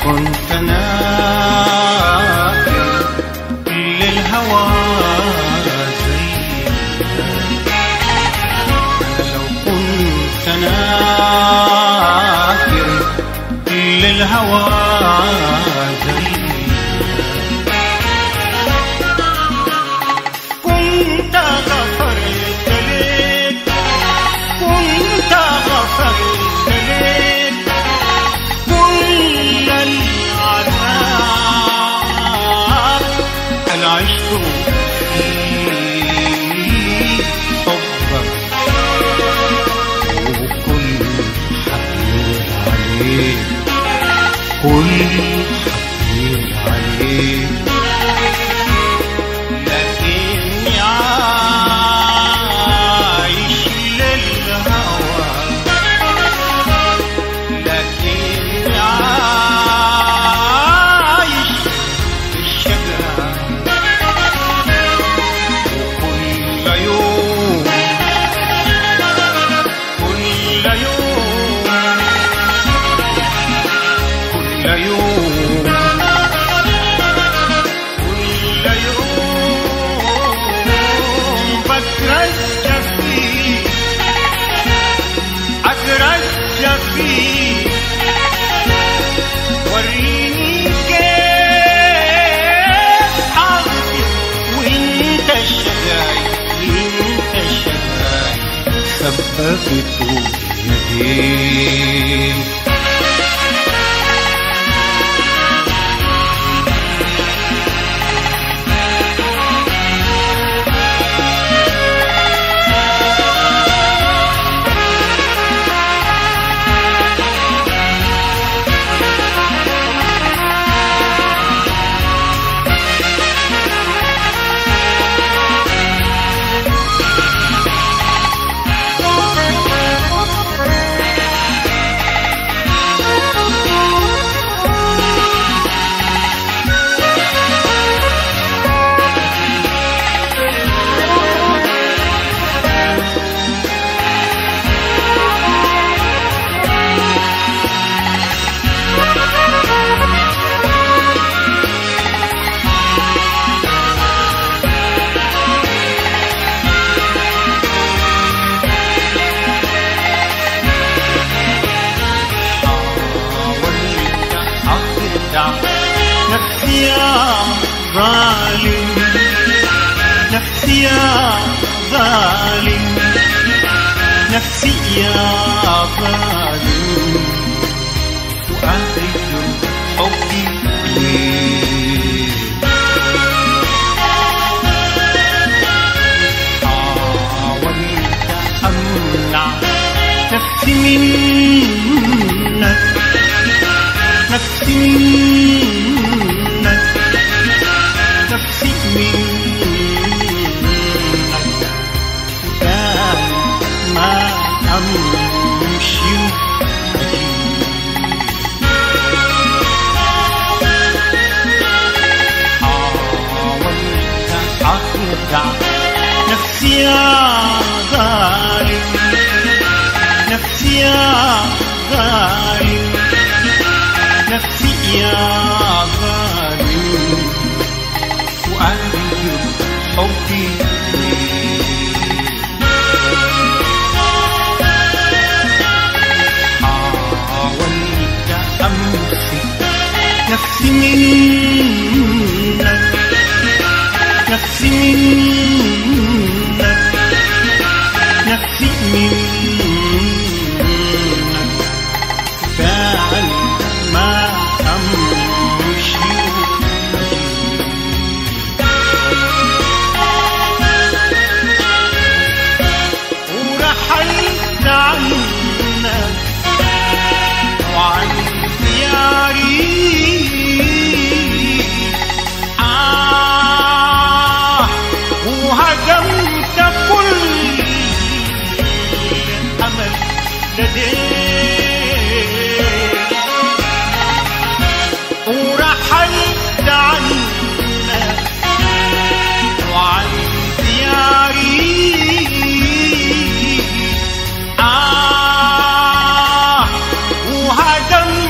كنت ناكر للهوى زيك لو كنت ناكر للهوى زيك كنت غفرت لك كنت غفرت لك كل العذاب العشق في حبك وكل حبيب عليك كل حبيب عليك لكني عايش للهوى لكني عايش بالشجرة وكل يوم كل يوم كل يوم كل يوم بترجى فيه أترجى فيه وريني كيف حظي وانت الشجاي وانت الشجاي سببته يديك حاولت أخدع نفسي يا ظالم نفسي يا ظالم نفسي يا ظالم وأرجو حبي ليك حاولت أمنع نفسي منك نفسي منك نفسي منك كان ما أمشي حاولت أخدع نفسي يا ظالم نفسي يا ظالم نفسي يا ظالم وأرجو حبي حاولت أمسك نفسي منك نفسي منك نفسي منك كان ما أمشي ورحلت عنك وعن دياري آه وهدمت كل أمل لديك ورحلت عنك وعن دياري آه وهدمت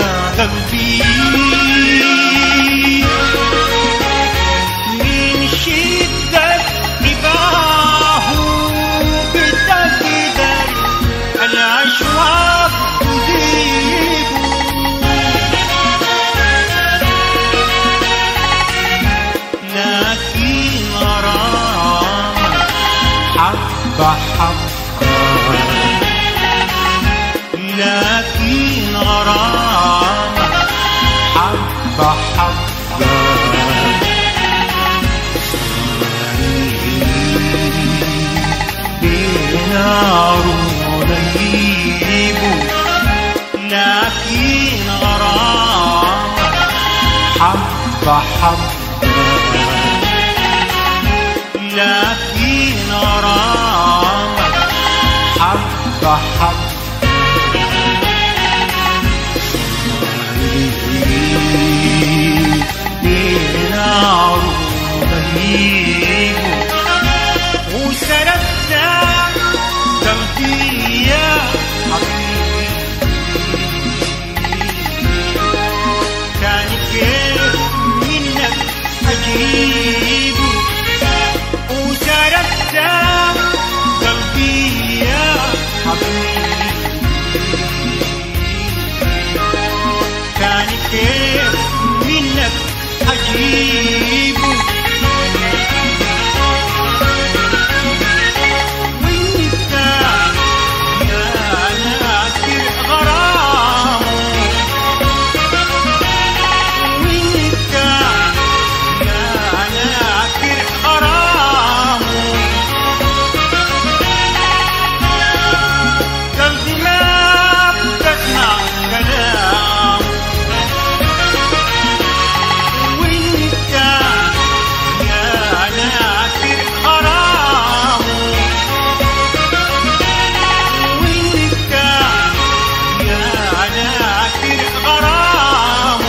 قلبي من شدة نباه بتقدر الأشواق تذيب لكن غرام حبة حبة لكن غرام حبة حبة بنار وليب لكن غرام حبة حبة لكن غرام حبة حبة بنار وليب وسرقت قلبي يا حبيبي كان كيف منك أجيب وسرقت قلبي يا حبيبي كان كيف منك أجيب وانت يا ناسي غرام وانت يا ناسي غرام قلبي ما بتسمع كلام وانت يا ناسي غرام وانت يا ناسي غرام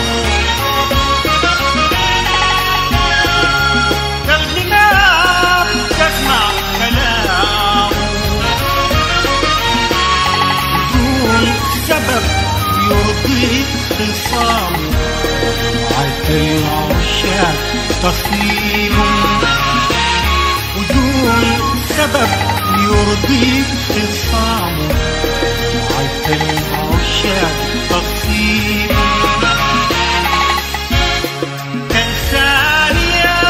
قلبي ما بتسمع كلام بدون سبب يرضيك خصام عدل العشاق تصميم بدون سبب يرضيك خصام عدل العشاق تصميم تنساني يا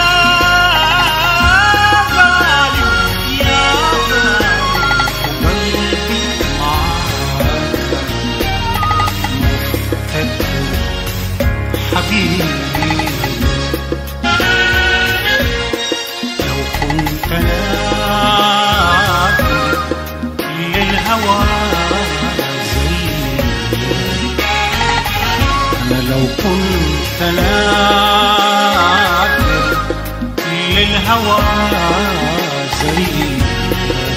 غالي يا غالي قلبي معاك مفتقر حبيبي لو كنت نافي للهوى زي أنا لو كنت نافي للهوى زي